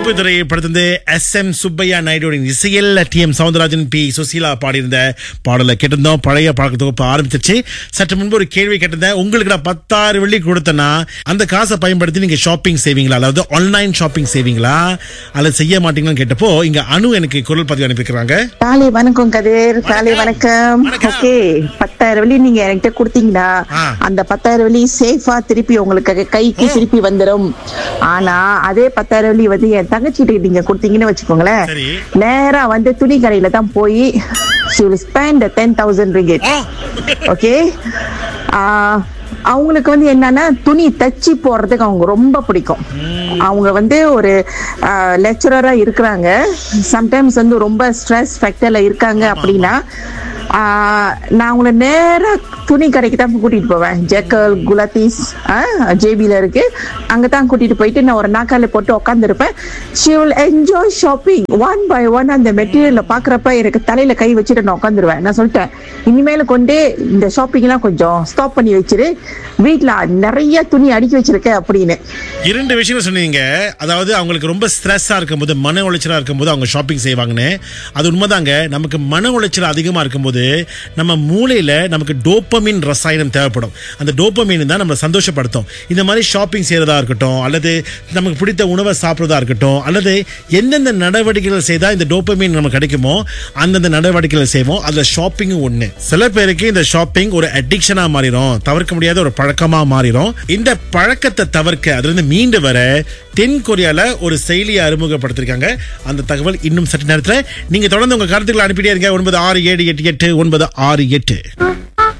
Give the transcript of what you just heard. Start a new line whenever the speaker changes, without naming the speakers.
துறை படுத்தது S M Subbaiah நாயுடுவின் இசையில் T M Soundararajan P Susheela பாடியிருந்த பாடலை கேட்டிருந்தோம் பழைய பழக்க தொகுப்பு ஆரம்பிச்சிருச்சு சற்று முன்பு ஒரு கேள்வி கேட்டிருந்தேன் உங்களுக்கு நான் பத்தாயிரம் வெள்ளி கொடுத்தேன்னா அந்த காசை பயன்படுத்தி நீங்க ஷாப்பிங் செய்வீங்களா அதாவது ஆன்லைன் ஷாப்பிங் செய்வீங்களா அல்லது செய்ய மாட்டீங்களான்னு கேட்டப்போ இங்க அனு எனக்கு குரல் பதிவு அனுப்பிக்கிறாங்க
காலை வணக்கம் கதிர் காலை வணக்கம்
வணக்கம்.
ஓகே பத்தாயிரம் வெள்ளி நீங்க என்கிட்ட கொடுத்தீங்கன்னா
ஆ.
அந்த பத்தாயிரம் வெள்ளி சேஃபா திருப்பி உங்களுக்கு கைக்கு திருப்பி வந்துடும் ஆனா அதே பத்தாயிரம் வெள்ளி வந்து என் தங்கச்சிட்டு நீங்க கொடுத்தீங்கன்னு வச்சுக்கோங்களேன்
சரி.
நேரா வந்து துணி கடையில தான் போய் she will spend the ten thousand ringgit
ஆ,
ஓகே அவங்களுக்கு வந்து என்னன்னா துணி தச்சு போடுறதுக்கு அவங்க ரொம்ப பிடிக்கும் அவங்க வந்து ஒரு லெக்சரரா இருக்கிறாங்க சம்டைம்ஸ் வந்து ரொம்ப ஸ்ட்ரெஸ் ஃபேக்டர்ல இருக்காங்க அப்படின்னா ஆஹ், நான் அவங்கள நேரா துணி கடைக்கு தான் கூட்டிட்டு போவேன் ஜெக்கல் குலாத்திஸ் ஜேபில இருக்கு அங்க தான் கூட்டிட்டு போயிட்டு நான் ஒரு நாக்கால போட்டு உட்காந்துருப்பேன் she will enjoy shopping one by one அந்த மெட்டீரியல்ல பாக்குறப்ப எனக்கு தலையில கை வச்சுட்டு நான் உட்காந்துருவேன் நான் சொல்லிட்டேன் இனிமேல கொண்டு இந்த ஷாப்பிங் எல்லாம் கொஞ்சம் ஸ்டாப் பண்ணி வச்சிரு வீட்ல நிறைய துணி அடுக்கி வச்சிருக்கேன் அப்படின்னு
இரண்டு விஷயங்கள் சொன்னீங்க அதாவது அவங்களுக்கு ரொம்ப ஸ்ட்ரெஸ்ஸா இருக்கும்போது மன உளைச்சலா இருக்கும்போது அவங்க ஷாப்பிங் செய்வாங்கன்னு அது உண்மைதாங்க நமக்கு மன உளைச்சல் அதிகமா இருக்கும்போது நம்ம மூளையில நமக்கு டோப்பமின் ரசாயனம் தேவைப்படும் அந்த டோப்பமின் தான் நம்ம சந்தோஷப்படுத்தும் இந்த மாதிரி ஷாப்பிங் செய்யறதா இருக்கட்டும் அல்லது நமக்கு பிடித்த உணவை சாப்பிட்றதா இருக்கட்டும் அல்லது எந்தெந்த நடவடிக்கைகள் செய்தா இந்த டோப்பமின் நமக்கு கிடைக்குமோ அந்தந்த நடவடிக்கைகள் செய்வோம் அதுல ஷாப்பிங்கும் ஒண்ணு சில பேருக்கு இந்த ஷாப்பிங் ஒரு அடிக்ஷனா மாறிடும் தவிர்க்க முடியாத ஒரு பழக்கமா மாறிடும் இந்த பழக்கத்தை தவிர்க்க அதுல இருந்து மீண்டு வர தென் கொரியால ஒரு செயலியை அறிமுகப்படுத்திருக்காங்க அந்த தகவல் இன்னும் சற்று நேரத்துல நீங்க தொடர்ந்து உங்க கருத்துக்களை அனுப்பிட்டே இருங்க ஒன்பது ஆறு ஏழு எட்டு எட்டு ஒன்பது ஆறு எட்டு